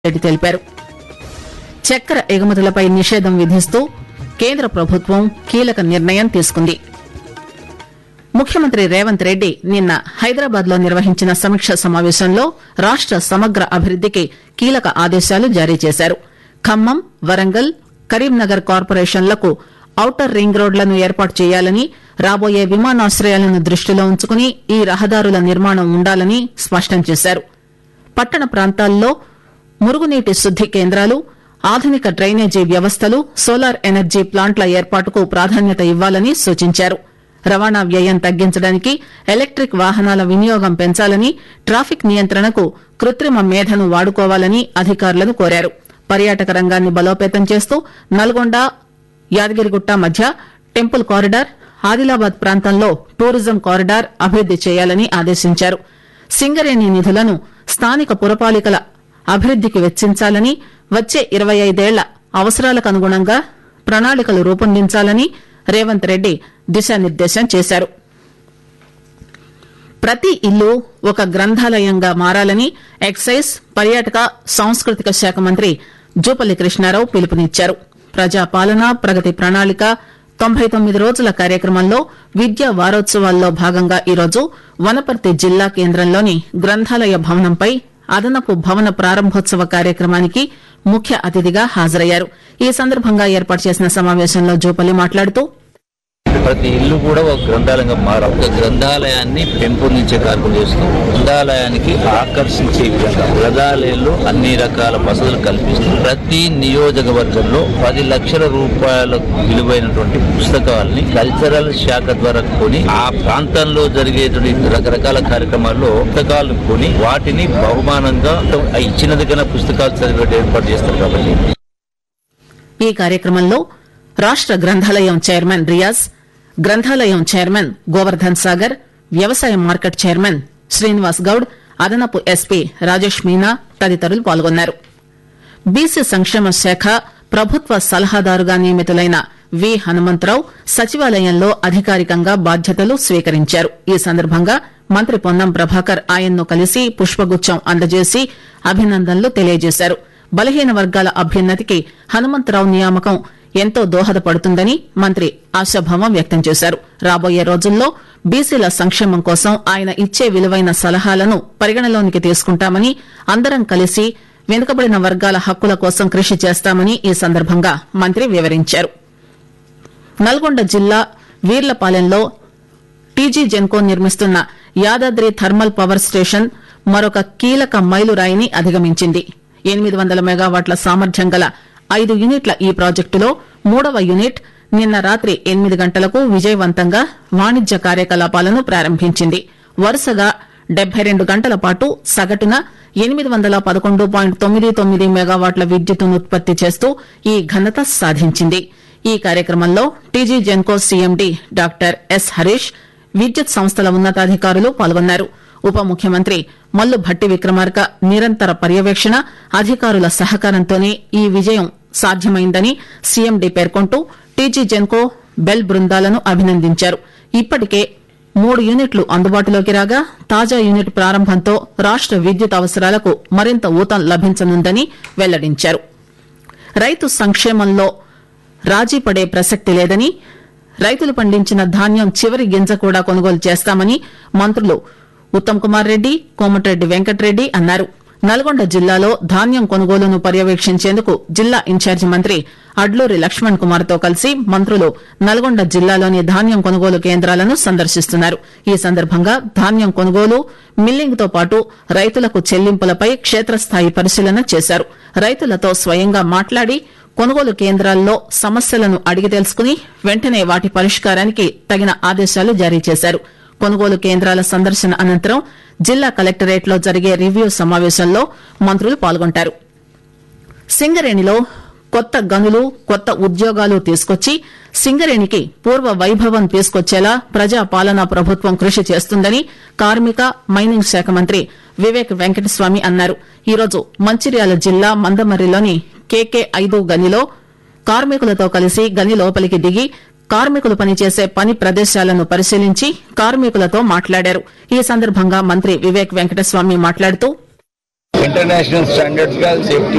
రెడ్డి తెలిపారు చక్కెర ఎగుమతులపై నిషేధం విధిస్తూ కేంద్ర ప్రభుత్వం కీలక నిర్ణయం తీసుకుంది ముఖ్యమంత్రి రేవంత్ రెడ్డి నిన్న హైదరాబాద్ లో నిర్వహించిన సమీక్ష సమావేశంలో రాష్ట సమగ్ర అభివృద్దికి కీలక ఆదేశాలు జారీ చేశారు ఖమ్మం వరంగల్ కరీంనగర్ కార్పొరేషన్లకు ఔటర్ రింగ్ రోడ్లను ఏర్పాటు చేయాలని రాబోయే విమానాశ్రయాలను దృష్టిలో ఉంచుకుని ఈ రహదారుల నిర్మాణం ఉండాలని స్పష్టం చేశారు పట్టణ ప్రాంతాల్లో మురుగునీటి శుద్ది కేంద్రాలు ఆధునిక డ్రైనేజీ వ్యవస్థలు సోలార్ ఎనర్జీ ప్లాంట్ల ఏర్పాటుకు ప్రాధాన్యత ఇవ్వాలని సూచించారు రవాణా వ్యయం తగ్గించడానికి ఎలక్టిక్ వాహనాల వినియోగం పెంచాలని ట్రాఫిక్ నియంత్రణకు కృత్రిమ మేధను వాడుకోవాలని అధికారులను కోరారు పర్యాటక రంగాన్ని బలోపేతం చేస్తూ నల్గొండ యాదగిరిగుట్ట మధ్య టెంపుల్ కారిడార్ ఆదిలాబాద్ ప్రాంతంలో టూరిజం కారిడార్ అభివృద్ది చేయాలని ఆదేశించారు సింగరేణి నిధులను స్థానిక పురపాలికల అభివృద్దికి వెచ్చించాలని వచ్చే ఇరవై ఐదేళ్ల అవసరాలకు అనుగుణంగా ప్రణాళికలు రూపొందించాలని రేవంత్ రెడ్డి దిశానిర్దేశం చేశారు ప్రతి ఇల్లు ఒక గ్రంథాలయంగా మారాలని ఎక్సైజ్ పర్యాటక సాంస్కృతిక శాఖ మంత్రి జూపల్లి కృష్ణారావు పిలుపునిచ్చారు ప్రజా పాలన ప్రగతి ప్రణాళిక తొంభై తొమ్మిది రోజుల కార్యక్రమంలో విద్యా వారోత్సవాల్లో భాగంగా ఈరోజు వనపర్తి జిల్లా కేంద్రంలోని గ్రంథాలయ భవనంపై అదనపు భవన ప్రారంభోత్సవ కార్యక్రమానికి ముఖ్య అతిథిగా హాజరయ్యారు ఈ సందర్భంగా ఏర్పాటు చేసిన సమావేశంలో జూపల్లి మాట్లాడుతూ ప్రతి ఇల్లు కూడా ఒక గ్రంథాలయంగా మారాలి ఒక గ్రంథాలయాన్ని పెంపొందించే కార్యక్రమం చేస్తూ గ్రంథాలయానికి ఆకర్షించే విధంగా గ్రంథాలయంలో అన్ని రకాల వసతులు కల్పిస్తూ ప్రతి నియోజకవర్గంలో పది లక్షల రూపాయల విలువైనటువంటి పుస్తకాలని కల్చరల్ శాఖ ద్వారా కొని ఆ ప్రాంతంలో జరిగేటువంటి రకరకాల కార్యక్రమాల్లో పుస్తకాలను కొని వాటిని బహుమానంగా ఆ ఇచ్చినందుకైనా పుస్తకాలు చదివేట ఏర్పాటు చేస్తారు కాబట్టి ఈ కార్యక్రమంలో రాష్ట గ్రంథాలయం చైర్మన్ రియాజ్ గ్రంథాలయం చైర్మన్ గోవర్ధన్ సాగర్ వ్యవసాయ మార్కెట్ చైర్మన్ శ్రీనివాస్ గౌడ్ అదనపు ఎస్పీ రాజేష్ మీనా తదితరులు పాల్గొన్నారు బీసీ సంక్షేమ శాఖ ప్రభుత్వ సలహాదారుగా నియమితులైన వి హనుమంతరావు సచివాలయంలో అధికారికంగా బాధ్యతలు స్వీకరించారు ఈ సందర్భంగా మంత్రి పొన్నం ప్రభాకర్ ఆయన్ను కలిసి పుష్పగుచ్చం అందజేసి అభినందనలు తెలియజేశారు బలహీన వర్గాల అభ్యున్నతికి హనుమంతరావు నియామకం ఎంతో దోహదపడుతుందని మంత్రి ఆశాభావం వ్యక్తం చేశారు రాబోయే రోజుల్లో బీసీల సంక్షేమం కోసం ఆయన ఇచ్చే విలువైన సలహాలను పరిగణలోనికి తీసుకుంటామని అందరం కలిసి వెనుకబడిన వర్గాల హక్కుల కోసం కృషి చేస్తామని ఈ సందర్భంగా మంత్రి వివరించారు నల్గొండ జిల్లా వీర్లపాలెంలో టీజీ జెన్కో నిర్మిస్తున్న యాదాద్రి థర్మల్ పవర్ స్టేషన్ మరొక కీలక మైలురాయిని అధిగమించింది ఎనిమిది వందల మెగావాట్ల సామర్థ్యం గల ఐదు యూనిట్ల ఈ ప్రాజెక్టులో మూడవ యూనిట్ నిన్న రాత్రి ఎనిమిది గంటలకు విజయవంతంగా వాణిజ్య కార్యకలాపాలను ప్రారంభించింది వరుసగా డెబ్బై రెండు గంటల పాటు సగటున ఎనిమిది వందల పదకొండు పాయింట్ తొమ్మిది తొమ్మిది మెగావాట్ల విద్యుత్తును ఉత్పత్తి చేస్తూ ఈ ఘనత సాధించింది ఈ కార్యక్రమంలో TG Genco CMD doctor S Harish విద్యుత్ సంస్థల ఉన్నతాధికారులు పాల్గొన్నారు ఉప ముఖ్యమంత్రి మల్లు భట్టి విక్రమార్క నిరంతర పర్యవేక్షణ అధికారుల సహకారంతోనే ఈ విజయం సాధ్యమైందని సీఎండీ పేర్కొంటూ టీజీ జెన్కో బెల్ బృందాలను అభినందించారు ఇప్పటికే మూడు యూనిట్లు అందుబాటులోకి రాగా తాజా యూనిట్ ప్రారంభంతో రాష్ట విద్యుత్ అవసరాలకు మరింత ఊతం లభించనుందని వెల్లడించారు రైతు సంక్షేమంలో రాజీ పడే ప్రసక్తి లేదని రైతులు పండించిన ధాన్యం చివరి గింజ కూడా కొనుగోలు చేస్తామని మంత్రులు ఉత్తమ్ కుమార్ రెడ్డి కోమటిరెడ్డి వెంకటరెడ్డి అన్నారు నల్గొండ జిల్లాలో ధాన్యం కొనుగోలును పర్యవేక్షించేందుకు జిల్లా ఇన్ఛార్జి మంత్రి అడ్లూరి లక్ష్మణ్ కుమార్ తో కలిసి మంత్రులు నల్గొండ జిల్లాలోని ధాన్యం కొనుగోలు కేంద్రాలను సందర్శిస్తున్నారు ఈ సందర్భంగా ధాన్యం కొనుగోలు మిల్లింగ్ తో పాటు రైతులకు చెల్లింపులపై క్షేత్రస్థాయి పరిశీలన చేశారు రైతులతో స్వయంగా మాట్లాడి కొనుగోలు కేంద్రాల్లో సమస్యలను అడిగి తెలుసుకుని వెంటనే వాటి పరిష్కారానికి తగిన ఆదేశాలు జారీ చేశారు కొనుగోలు కేంద్రాల సందర్శన అనంతరం జిల్లా కలెక్టరేట్ లో జరిగే రివ్యూ సమావేశంలో మంత్రులు పాల్గొంటారు సింగరేణిలో కొత్త గనులు కొత్త ఉద్యోగాలు తీసుకొచ్చి సింగరేణికి పూర్వ వైభవం తీసుకొచ్చేలా ప్రజా పాలనా ప్రభుత్వం కృషి చేస్తుందని కార్మిక మైనింగ్ శాఖ మంత్రి వివేక్ వెంకటస్వామి అన్నారు ఈరోజు మంచిర్యాల జిల్లా మందమర్రిలోని కేకే ఐదు గనిలో కార్మికులతో కలిసి గని లోపలికి దిగి కార్మికులు పనిచేసే పని ప్రదేశాలను పరిశీలించి కార్మికులతో మాట్లాడారు ఈ సందర్భంగా మంత్రి వివేక్ వెంకటస్వామి మాట్లాడుతూ ఇంటర్నేషనల్ స్టాండర్డ్స్ గా సేఫ్టీ